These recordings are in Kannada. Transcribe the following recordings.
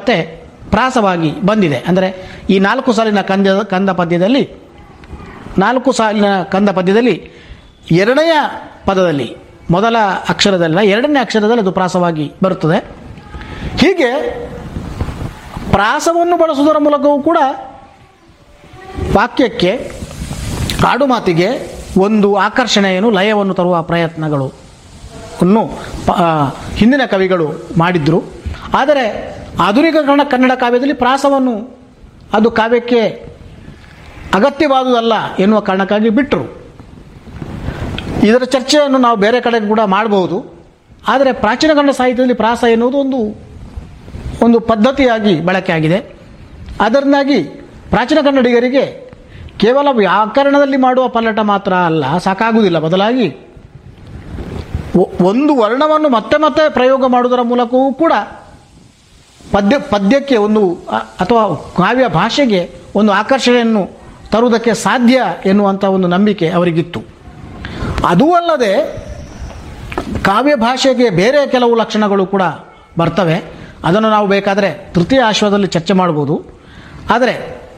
ಮತ್ತೆ ಪ್ರಾಸವಾಗಿ ಬಂದಿದೆ ಅಂದರೆ ಈ ನಾಲ್ಕು ಸಾಲಿನ ಕಂದ ಕಂದ ಪದ್ಯದಲ್ಲಿ ನಾಲ್ಕು ಸಾಲಿನ ಕಂದ ಪದ್ಯದಲ್ಲಿ ಎರಡನೆಯ ಪದದಲ್ಲಿ ಮೊದಲ ಅಕ್ಷರದಲ್ಲ ಎರಡನೇ ಅಕ್ಷರದಲ್ಲಿ ಅದು ಪ್ರಾಸವಾಗಿ ಬರುತ್ತದೆ ಹೀಗೆ ಪ್ರಾಸವನ್ನು ಬಳಸುವುದರ ಮೂಲಕವೂ ಕೂಡ ವಾಕ್ಯಕ್ಕೆ ಆಡುಮಾತಿಗೆ ಒಂದು ಆಕರ್ಷಣೆಯನ್ನು ಲಯವನ್ನು ತರುವ ಪ್ರಯತ್ನಗಳು ಅನ್ನು ಪ- ಆ, ಹಿಂದಿನ ಕವಿಗಳು ಮಾಡಿದ್ರು ಆದರೆ ಆಧುನಿಕ ಕನ್ನಡ ಕನ್ನಡ ಕಾವ್ಯದಲ್ಲಿ ಪ್ರಾಸವನ್ನು ಅದು ಕಾವ್ಯಕ್ಕೆ ಅಗತ್ಯವಾದುದಲ್ಲ ಎನ್ನುವ ಕಾರಣಕ್ಕಾಗಿ ಬಿಟ್ಟರು ಇದರ ಚರ್ಚೆಯನ್ನು ನಾವು ಬೇರೆ ಕಡೆ ಕೂಡ ಮಾಡಬಹುದು ಆದರೆ ಪ್ರಾಚೀನ ಕನ್ನಡ ಸಾಹಿತ್ಯದಲ್ಲಿ ಪ್ರಾಸ ಎನ್ನುವುದು ಒಂದು ಒಂದು ಪದ್ಧತಿಯಾಗಿ ಬಳಕೆ ಆಗಿದೆ ಅದರಿಂದಾಗಿ ಪ್ರಾಚೀನ ಕನ್ನಡಿಗರಿಗೆ ಕೇವಲ ವ್ಯಾಕರಣದಲ್ಲಿ ಮಾಡುವ ಪಲ್ಲಟ ಮಾತ್ರ ಅಲ್ಲ ಸಾಕಾಗುವುದಿಲ್ಲ ಬದಲಾಗಿ ಒ- ಒಂದು ವರ್ಣವನ್ನು ಮತ್ತೆ ಮತ್ತೆ ಪ್ರಯೋಗ ಮಾಡುವುದರ ಮೂಲಕವೂ ಕೂಡ ಪದ್ಯ ಪದ್ಯಕ್ಕೆ ಒಂದು ಅ- ಅಥವಾ ಕಾವ್ಯ ಭಾಷೆಗೆ ಒಂದು ಆಕರ್ಷಣೆಯನ್ನು ತರುವುದಕ್ಕೆ ಸಾಧ್ಯ ಎನ್ನುವಂಥ ಒಂದು ನಂಬಿಕೆ ಅವರಿಗಿತ್ತು ಅದೂ ಅಲ್ಲದೆ ಕಾವ್ಯ ಭಾಷೆಗೆ ಬೇರೆ ಕೆಲವು ಲಕ್ಷಣಗಳು ಕೂಡ ಬರ್ತವೆ ಅದನ್ನು ನಾವು ಬೇಕಾದರೆ ತೃತೀಯ ಆಶ್ವದಲ್ಲಿ ಚರ್ಚೆ ಮಾಡ್ಬೋದು ಆದರೆ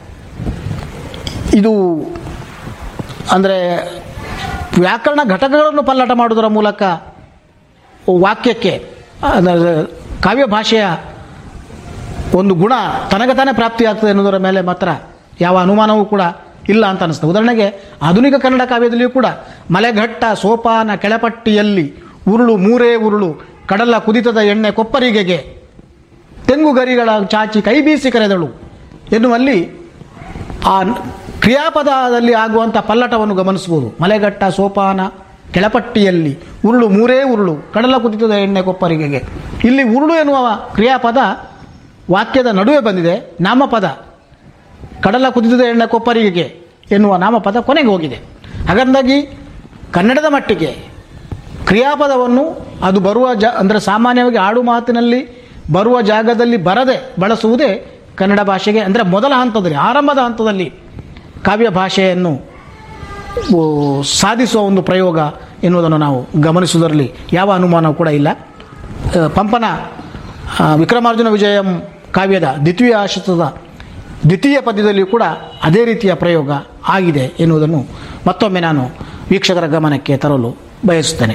ಇದು ಅಂದರೆ ವ್ಯಾಕರಣ ಘಟಕಗಳನ್ನು ಪಲ್ಲಟ ಮಾಡುವುದರ ಮೂಲಕ ವಾಕ್ಯಕ್ಕೆ ಅಂದರೆ ಕಾವ್ಯ ಭಾಷೆಯ ಒಂದು ಗುಣ ತನಗೆ ತಾನೇ ಪ್ರಾಪ್ತಿಯಾಗ್ತದೆ ಎನ್ನುವುದರ ಮೇಲೆ ಮಾತ್ರ ಯಾವ ಅನುಮಾನವೂ ಕೂಡ ಇಲ್ಲ ಅಂತ ಅನಿಸ್ತದೆ ಉದಾಹರಣೆಗೆ ಆಧುನಿಕ ಕನ್ನಡ ಕಾವ್ಯದಲ್ಲಿಯೂ ಕೂಡ ಮಲೆಘಟ್ಟ ಸೋಪಾನ ಕೆಳಪಟ್ಟಿಯಲ್ಲಿ ಉರುಳು ಮೂರೇ ಉರುಳು ಕಡಲ ಕುದಿತದ ಎಣ್ಣೆ ಕೊಪ್ಪರಿಗೆಗೆ ತೆಂಗು ಗರಿಗಳ ಚಾಚಿ ಕೈ ಬೀಸಿ ಕರೆದಳು ಎನ್ನುವಲ್ಲಿ ಆ ನ- ಕ್ರಿಯಾಪದದಲ್ಲಿ ಆಗುವಂಥ ಪಲ್ಲಟವನ್ನು ಗಮನಿಸ್ಬೋದು ಮಲೆಘಟ್ಟ ಸೋಪಾನ ಕೆಳಪಟ್ಟಿಯಲ್ಲಿ ಉರುಳು ಮೂರೇ ಉರುಳು ಕಡಲ ಕುದಿತದ ಎಣ್ಣೆ ಕೊಪ್ಪರಿಗೆಗೆ ಇಲ್ಲಿ ಉರುಳು ಎನ್ನುವ ಕ್ರಿಯಾಪದ ವಾಕ್ಯದ ನಡುವೆ ಬಂದಿದೆ ನಾಮಪದ ಕಡಲ ಕುದಿತದ ಎಣ್ಣೆ ಕೊಪ್ಪರಿಗೆಗೆ ಎನ್ನುವ ನಾಮಪದ ಕೊನೆಗೆ ಹೋಗಿದೆ ಹಾಗಾಗಿ ಕನ್ನಡದ ಮಟ್ಟಿಗೆ ಕ್ರಿಯಾಪದವನ್ನು ಅದು ಬರುವ ಜ ಅಂದರೆ ಸಾಮಾನ್ಯವಾಗಿ ಆಡು ಮಾತಿನಲ್ಲಿ ಬರುವ ಜಾಗದಲ್ಲಿ ಬರದೆ ಬಳಸುವುದೇ ಕನ್ನಡ ಭಾಷೆಗೆ ಅಂದರೆ ಮೊದಲ ಹಂತದಲ್ಲಿ ಆರಂಭದ ಹಂತದಲ್ಲಿ ಕಾವ್ಯ ಭಾಷೆಯನ್ನು ಓ, ಸಾಧಿಸುವ ಒಂದು ಪ್ರಯೋಗ ಎನ್ನುವುದನ್ನು ನಾವು ಗಮನಿಸುವುದರಲ್ಲಿ ಯಾವ ಅನುಮಾನವೂ ಕೂಡ ಇಲ್ಲ ಆ, ಪಂಪನ ಆ, ವಿಕ್ರಮಾರ್ಜುನ ವಿಜಯಂ ಕಾವ್ಯದ ದ್ವಿತೀಯ ಆಶ್ರಿತದ ದ್ವಿತೀಯ ಪದ್ಯದಲ್ಲಿಯೂ ಕೂಡ ಅದೇ ರೀತಿಯ ಪ್ರಯೋಗ ಆಗಿದೆ ಎನ್ನುವುದನ್ನು ಮತ್ತೊಮ್ಮೆ ನಾನು ವೀಕ್ಷಕರ ಗಮನಕ್ಕೆ ತರಲು ಬಯಸುತ್ತೇನೆ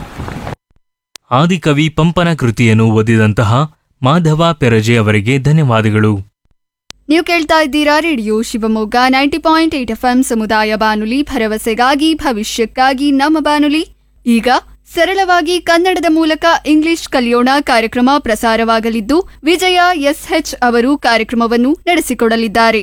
ಆದಿಕವಿ ಪಂಪನ ಕೃತಿಯನ್ನು ಓದಿದಂತಹ ಮಾಧವ ಪೆರಜೆ ಅವರಿಗೆ ಧನ್ಯವಾದಗಳು ನೀವು ಕೇಳ್ತಾ ಇದ್ದೀರಾ radio Shivamogga ninety point eight F ಸಮುದಾಯ ಬಾನುಲಿ ಭರವಸೆಗಾಗಿ ಭವಿಷ್ಯಕ್ಕಾಗಿ ನಮ್ಮ ಬಾನುಲಿ ಈಗ ಸರಳವಾಗಿ ಕನ್ನಡದ ಮೂಲಕ ಇಂಗ್ಲಿಷ್ ಕಲಿಯೋಣ ಕಾರ್ಯಕ್ರಮ ಪ್ರಸಾರವಾಗಲಿದ್ದು ವಿಜಯ ಎಸ್ಎಚ್ ಅವರು ಕಾರ್ಯಕ್ರಮವನ್ನು ನಡೆಸಿಕೊಡಲಿದ್ದಾರೆ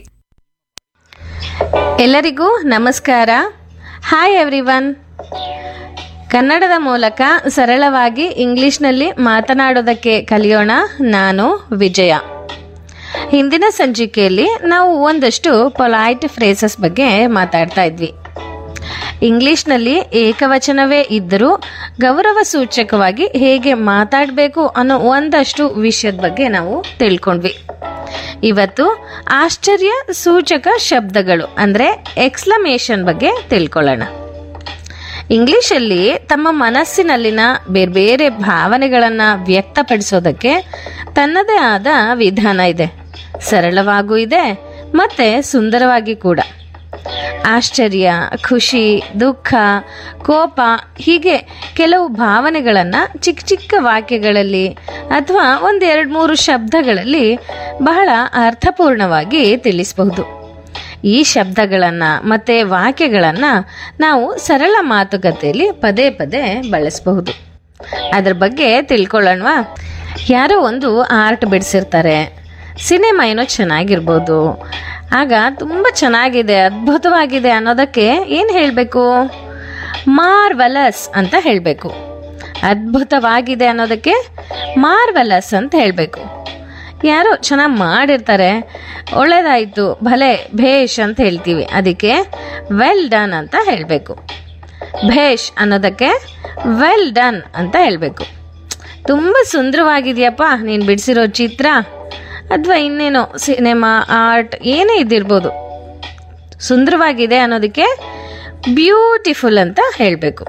ಎಲ್ಲರಿಗೂ ನಮಸ್ಕಾರ ಹಾಯ್ ಎವ್ರಿವನ್ ಕನ್ನಡದ ಮೂಲಕ ಸರಳವಾಗಿ ಇಂಗ್ಲಿಷ್ನಲ್ಲಿ ಮಾತನಾಡೋದಕ್ಕೆ ಕಲಿಯೋಣ ನಾನು ವಿಜಯ ಹಿಂದಿನ ಸಂಚಿಕೆಯಲ್ಲಿ ನಾವು ಒಂದಷ್ಟು ಪೊಲೈಟ್ ಫ್ರೇಸಸ್ ಬಗ್ಗೆ ಮಾತಾಡ್ತಾ ಇದ್ವಿ ಇಂಗ್ಲಿಷ್ನಲ್ಲಿ ಏಕವಚನವೇ ಇದ್ದರೂ ಗೌರವ ಸೂಚಕವಾಗಿ ಹೇಗೆ ಮಾತಾಡಬೇಕು ಅನ್ನೋ ಒಂದಷ್ಟು ವಿಷಯದ ಬಗ್ಗೆ ನಾವು ತಿಳ್ಕೊಂಡ್ವಿ ಇವತ್ತು ಆಶ್ಚರ್ಯ ಸೂಚಕ ಶಬ್ದಗಳು ಅಂದರೆ ಎಕ್ಸ್ಲಮೇಷನ್ ಬಗ್ಗೆ ತಿಳ್ಕೊಳ್ಳೋಣ ಇಂಗ್ಲಿಷಲ್ಲಿ ತಮ್ಮ ಮನಸ್ಸಿನಲ್ಲಿನ ಬೇರೆ ಬೇರೆ ಭಾವನೆಗಳನ್ನು ವ್ಯಕ್ತಪಡಿಸೋದಕ್ಕೆ ತನ್ನದೇ ಆದ ವಿಧಾನ ಇದೆ ಸರಳವಾಗೂ ಇದೆ ಮತ್ತು ಸುಂದರವಾಗಿ ಕೂಡ ಆಶ್ಚರ್ಯ ಖುಷಿ ದುಃಖ ಕೋಪ ಹೀಗೆ ಕೆಲವು ಭಾವನೆಗಳನ್ನು ಚಿಕ್ಕ ಚಿಕ್ಕ ವಾಕ್ಯಗಳಲ್ಲಿ ಅಥವಾ ಒಂದು ಎರಡು ಮೂರು ಶಬ್ದಗಳಲ್ಲಿ ಬಹಳ ಅರ್ಥಪೂರ್ಣವಾಗಿ ತಿಳಿಸಬಹುದು ಈ ಶಬ್ದಗಳನ್ನು ಮತ್ತು ವಾಕ್ಯಗಳನ್ನು ನಾವು ಸರಳ ಮಾತುಕತೆಯಲ್ಲಿ ಪದೇ ಪದೇ ಬಳಸಬಹುದು ಅದ್ರ ಬಗ್ಗೆ ತಿಳ್ಕೊಳ್ಳೋಣವಾ ಯಾರೋ ಒಂದು ಆರ್ಟ್ ಬಿಡಿಸಿರ್ತಾರೆ ಸಿನಿಮಾ ಏನೋ ಚೆನ್ನಾಗಿರ್ಬೋದು ಆಗ ತುಂಬ ಚೆನ್ನಾಗಿದೆ ಅದ್ಭುತವಾಗಿದೆ ಅನ್ನೋದಕ್ಕೆ ಏನು ಹೇಳಬೇಕು ಮಾರ್ವಲಸ್ ಅಂತ ಹೇಳಬೇಕು ಅದ್ಭುತವಾಗಿದೆ ಅನ್ನೋದಕ್ಕೆ ಮಾರ್ವಲಸ್ ಅಂತ ಹೇಳಬೇಕು ಯಾರೋ ಚೆನ್ನಾಗಿ ಮಾಡಿರ್ತಾರೆ ಒಳ್ಳೇದಾಯಿತು ಭಲೆ ಭೇಷ್ ಅಂತ ಹೇಳ್ತೀವಿ ಅದಕ್ಕೆ ವೆಲ್ ಡನ್ ಅಂತ ಹೇಳಬೇಕು ಭೇಷ್ ಅನ್ನೋದಕ್ಕೆ ವೆಲ್ ಡನ್ ಅಂತ ಹೇಳಬೇಕು ತುಂಬ ಸುಂದರವಾಗಿದೆಯಪ್ಪ ನೀನು ಬಿಡಿಸಿರೋ ಚಿತ್ರ ಅಥವಾ ಇನ್ನೇನೋ ಸಿನಿಮಾ ಆರ್ಟ್ ಏನೇ ಇದ್ದಿರ್ಬೋದು ಸುಂದರವಾಗಿದೆ ಅನ್ನೋದಕ್ಕೆ ಬ್ಯೂಟಿಫುಲ್ ಅಂತ ಹೇಳಬೇಕು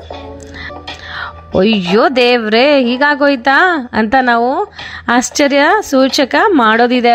ಅಯ್ಯೋ ದೇವ್ರೇ ಹೀಗಾಗೋಯ್ತಾ ಅಂತ ನಾವು ಆಶ್ಚರ್ಯ ಸೂಚಕ ಮಾಡೋದಿದೆ